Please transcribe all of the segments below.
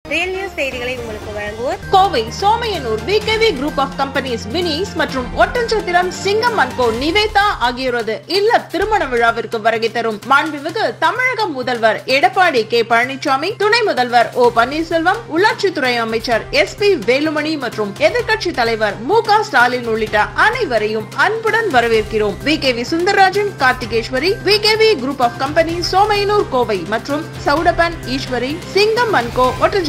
real news செய்திகளை உங்களுக்கு வழங்குவோர் Kovai Somaiyanur VKV group of companies வினிஸ் மற்றும் ஒட்டன்சத்திரம் சிங்கம் அன்கோ நிவேதா ஆகியோரது இல்ல திருமண விழாவிற்கு வருகை தரும் மாண்புமிகு தமிழக முதல்வர் எடப்பாடி கே பழனிசாமி துணை முதல்வர் ஓ பன்னீர்செல்வம் உள்ளாட்சித்துறை அமைச்சர் எஸ் பி வேலுமணி மற்றும் எதிர்க்கட்சி தலைவர் மு க ஸ்டாலின் உள்ளிட்ட அனைவரையும் அன்புடன் வரவேற்கிறோம் VKV Sundararajan Karthikeswari VKV group of company Somaiyanur Kovai மற்றும் சவுடபன் ஈஸ்வரி சிங்கம் அன்கோ ஒட்டன்சத்திரம்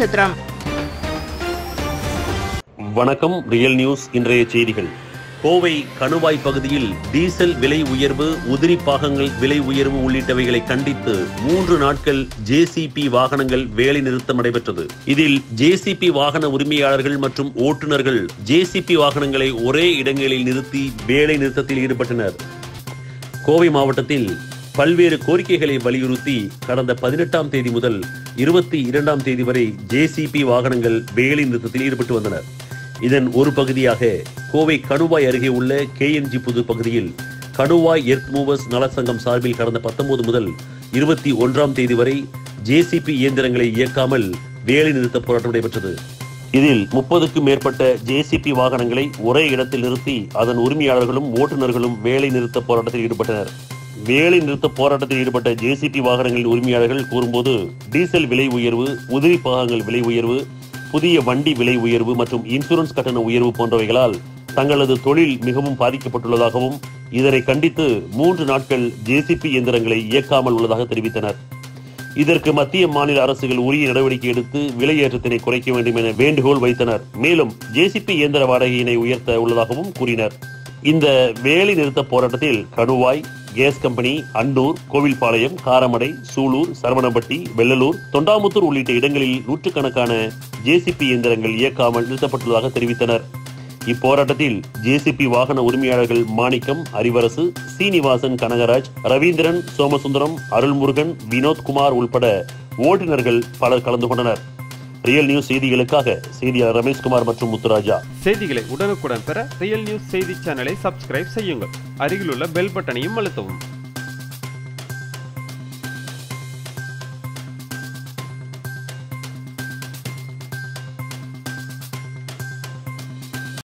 வணக்கம் ரியல் நியூஸ் இன்றைய செய்திகள் கோவை கணுவாய் பகுதியில் டீசல் விலை உயர்வு உதிரி பாகங்கள் விலை உயர்வு உள்ளிட்டவைகளை கண்டித்து மூன்று நாட்கள் ஜேசிபி வாகனங்கள் வேலை நிறுத்தம் நடைபெற்றது இதில் ஜேசிபி வாகன உரிமையாளர்கள் மற்றும் ஓட்டுநர்கள் ஜேசிபி வாகனங்களை ஒரே இடங்களில் நிறுத்தி வேலை நிறுத்தத்தில் ஈடுபட்டனர் கோவை மாவட்டத்தில் பல்வேறு கோரிக்கைகளை வலியுறுத்தி கடந்த பதினெட்டாம் தேதி முதல் இருபத்தி இரண்டாம் தேதி வரை ஜேசிபி வாகனங்கள் வேலை நிறுத்தத்தில் ஈடுபட்டு வந்தனர் இதன் ஒரு பகுதியாக கோவை கணுவாய் அருகே உள்ள கேஎன்ஜி புது பகுதியில் கணுவாய் எர்த் மூவர்ஸ் நலச்சங்கம் சார்பில் கடந்த பத்தொன்பது முதல் இருபத்தி ஒன்றாம் தேதி வரை ஜேசிபி இயந்திரங்களை இயக்காமல் வேலை நிறுத்த போராட்டம் நடைபெற்றது இதில் முப்பதுக்கும் மேற்பட்ட ஜேசிபி வாகனங்களை ஒரே இடத்தில் நிறுத்தி அதன் உரிமையாளர்களும் ஓட்டுநர்களும் வேலை நிறுத்த போராட்டத்தில் ஈடுபட்டனர் வேலை நிறுத்த போராட்டத்தில் ஈடுபட்ட ஜேசிபி வாகனங்களின் உரிமையாளர்கள் கூறும்போது டீசல் விலை உயர்வு உதிரி பாகங்கள் விலை உயர்வு புதிய வண்டி விலை உயர்வு மற்றும் இன்சூரன்ஸ் கட்டண உயர்வு போன்றவைகளால் தங்களது தொழில் மிகவும் பாதிக்கப்பட்டுள்ளதாகவும் இதனை கண்டித்து மூன்று நாட்கள் ஜேசிபி இயந்திரங்களை இயக்காமல் உள்ளதாக தெரிவித்தனர் இதற்கு மத்திய மாநில அரசுகள் உரிய நடவடிக்கை எடுத்து விலை ஏற்றத்தினை குறைக்க வேண்டும் என வேண்டுகோள் வைத்தனர் மேலும் ஜேசிபி இயந்திர வாடகையினை உயர்த்த உள்ளதாகவும் கூறினர் இந்த வேலை நிறுத்த போராட்டத்தில் கணுவாய் கேஸ் கம்பெனி அண்டூர் கோவில்பாளையம் காரமடை சூலூர் சரவணம்பட்டி வெள்ளலூர் தொண்டாமுத்தூர் உள்ளிட்ட இடங்களில் நூற்றுக்கணக்கான ஜேசிபி இயந்திரங்கள் இயக்காமல் நிறுத்தப்பட்டுள்ளதாக தெரிவித்தனர் இப்போராட்டத்தில் ஜேசிபி வாகன உரிமையாளர்கள் மாணிக்கம் அறிவரசு சீனிவாசன் கனகராஜ் ரவீந்திரன் சோமசுந்தரம் அருள்முருகன் வினோத்குமார் உள்பட ஓட்டுநர்கள் பலர் கலந்து கொண்டனர் ரியல் நியூஸ் செய்திகளுக்காக செய்தியாளர் ரமேஷ்குமார் மற்றும் முத்துராஜா செய்திகளை உடனுக்குடன் பெற ரியல் நியூஸ் செய்தி சேனலை சப்ஸ்கிரைப் செய்யுங்கள் அருகிலுள்ள பெல் பட்டனையும் அழுத்தவும்